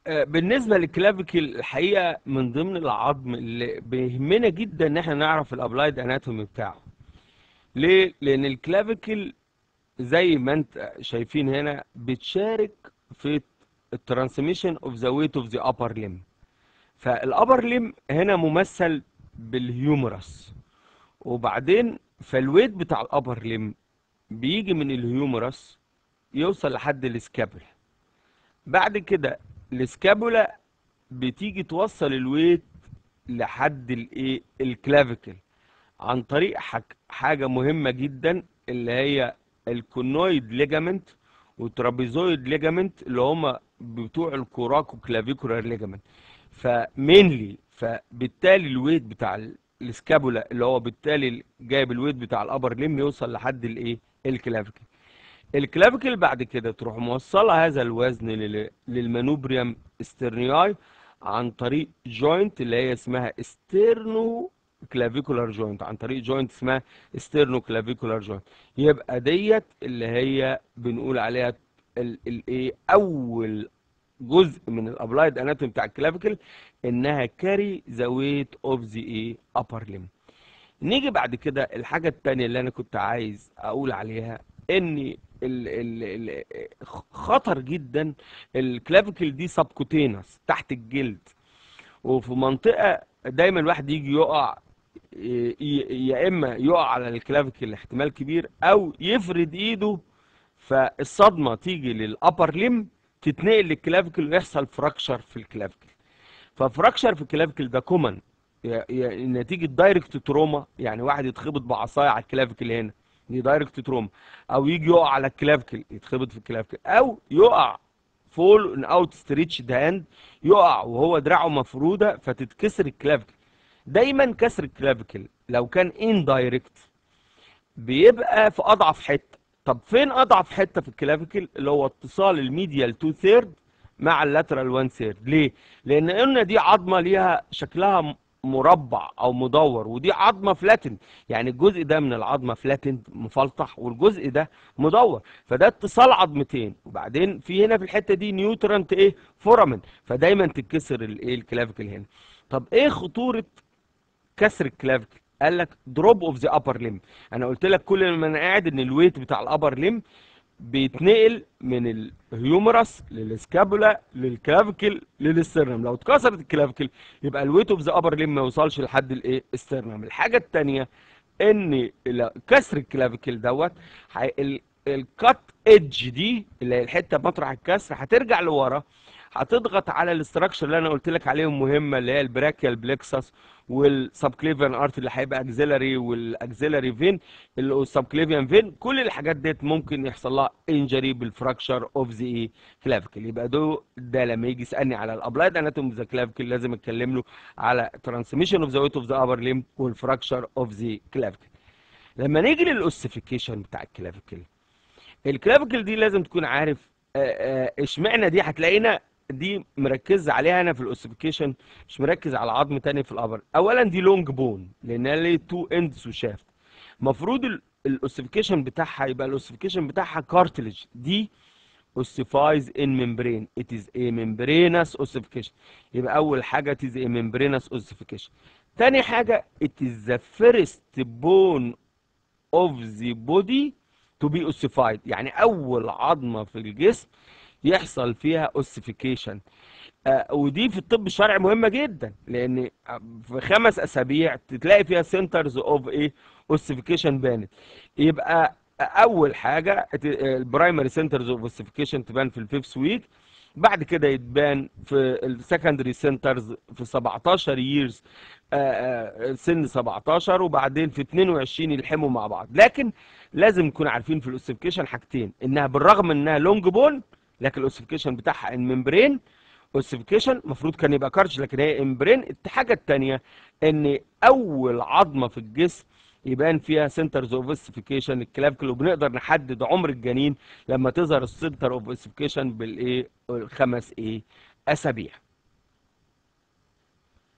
آه، بالنسبة للكلافيكل الحقيقة من ضمن العظم اللي بيهمنا جدا ان احنا نعرف الابلايد اناتومي بتاعه ليه؟ لان الكلافيكل زي ما انت شايفين هنا بتشارك في الترانسميشن اوف ذا ويت اوف ذا upper limb فالابر ليم هنا ممثل بالهيومرس وبعدين فالويت بتاع الابر ليم بيجي من الهيومرس يوصل لحد السكابل بعد كده السكابولا بتيجي توصل الويت لحد الايه الكلافيكل عن طريق حك- حاجه مهمه جدا اللي هي الكونويد ليجامنت والترابيزويد ليجامنت اللي هما بتوع الكوراكو كلافيكولار ليجامنت فمينلي فبالتالي الويت بتاع ال- السكابولا اللي هو بالتالي جايب الويت بتاع الابر ليم يوصل لحد الايه الكلافيكل الكلافيكل بعد كده تروح موصله هذا الوزن لل- للمانوبريم استرنياي عن طريق جوينت اللي هي اسمها استرنو كلافيكولار جوينت عن طريق جوينت اسمها استرنو كلافيكولار جوينت يبقى ديت اللي هي بنقول عليها الايه اول جزء من الابلايد اناتومي بتاع الكلافيكل انها كاري ذا ويت اوف ذا ايه ابر ليم نيجي بعد كده الحاجة التانية اللي أنا كنت عايز أقول عليها إن ال ال ال خطر جدا الكلافيكل دي سبكوتينس تحت الجلد وفي منطقة دايما الواحد يجي يقع ي- ي- يا إما يقع على الكلافيكل احتمال كبير أو يفرد إيده فالصدمة تيجي للأبر ليم تتنقل للكلافيكل ويحصل فراكشر في الكلافيكل ففراكشر في الكلافيكل ده كومن نتيجة دايركت تروما يعني واحد يتخبط بعصاية على الكلافيكل هنا دي دايركت تروما او يجي يقع على الكلافيكل يتخبط في الكلافيكل او يقع فول ان اوت ستريتش هاند يقع وهو دراعه مفروده فتتكسر الكلافيكل دايما كسر الكلافيكل لو كان ان دايركت بيبقى في اضعف حته طب فين اضعف حته في الكلافيكل اللي هو اتصال الميديال 2 ثيرد مع اللاترال 1 ثيرد ليه لان قلنا دي عظمه ليها شكلها م- مربع او مدور ودي عظمه فلاتن يعني الجزء ده من العظمه فلاتن مفلطح والجزء ده مدور فده اتصال عظمتين وبعدين في هنا في الحته دي نيوترانت ايه فورامين فدايما تتكسر الايه الكلافيكل هنا طب ايه خطوره كسر الكلافيكل قال لك دروب اوف ذا ابر ليم انا قلت لك كل ما انا قاعد ان الويت بتاع الابر ليم بيتنقل من الهيومرس للسكابولا للكلافيكل للسترنم لو اتكسرت الكلافيكل يبقى الويت اوف ذا ابر ليم ما يوصلش لحد الايه السترنم الحاجه الثانيه ان ال- كسر الكلافيكل دوت هي- ال- الكات ايدج دي اللي هي الحته مطرح الكسر هترجع لورا هتضغط على الاستراكشر اللي انا قلت لك عليهم مهمه اللي هي البراكيال بلكسس والسبكليفيان ارت اللي هيبقى اكزيلاري والاكزيلاري فين السبكليفيان فين كل الحاجات ديت ممكن يحصل لها انجري بالفراكشر اوف ذا ايه كلافيكل يبقى ده ده لما يجي يسالني على الابلايد اناتوم ذا كلافيكل لازم اتكلم له على ترانسميشن اوف ذا ويت اوف ذا ابر ليم والفراكشر اوف ذا كلافيكل لما نيجي للاوسيفيكيشن بتاع الكلافيكل الكلافيكل دي لازم تكون عارف آه، آه، اشمعنى دي هتلاقينا دي مركز عليها انا في الاوسيفيكيشن مش مركز على عظم تاني في الابر اولا دي لونج بون لانها ليه تو اندز وشافت المفروض الاوسيفيكيشن بتاعها يبقى الاوسيفيكيشن بتاعها كارتلج دي ossifies in membrane it is a membranous ossification يبقى اول حاجه it is a membranous ossification تاني حاجه it is the first bone of the body to be ossified يعني اول عظمه في الجسم يحصل فيها اوسيفيكيشن آه ودي في الطب الشرعي مهمه جدا لان في خمس اسابيع تلاقي فيها سنترز اوف ايه اوسيفيكيشن بانت يبقى اول حاجه البرايمري سنترز اوف اوسيفيكيشن تبان في الفيفث ويك بعد كده يتبان في السكندري سنترز في 17 ييرز سن 17 وبعدين في 22 يلحموا مع بعض لكن لازم نكون عارفين في الاوسيفيكيشن حاجتين انها بالرغم انها لونج بون لكن الاوسيفيكيشن بتاعها ان ممبرين اوسيفيكيشن المفروض كان يبقى كارج لكن هي امبرين الحاجه الثانيه ان اول عظمه في الجسم يبان فيها سنترز اوف اوسيفيكيشن الكلافيكل وبنقدر نحدد عمر الجنين لما تظهر السنتر اوف اوسيفيكيشن بالايه الخمس ايه اسابيع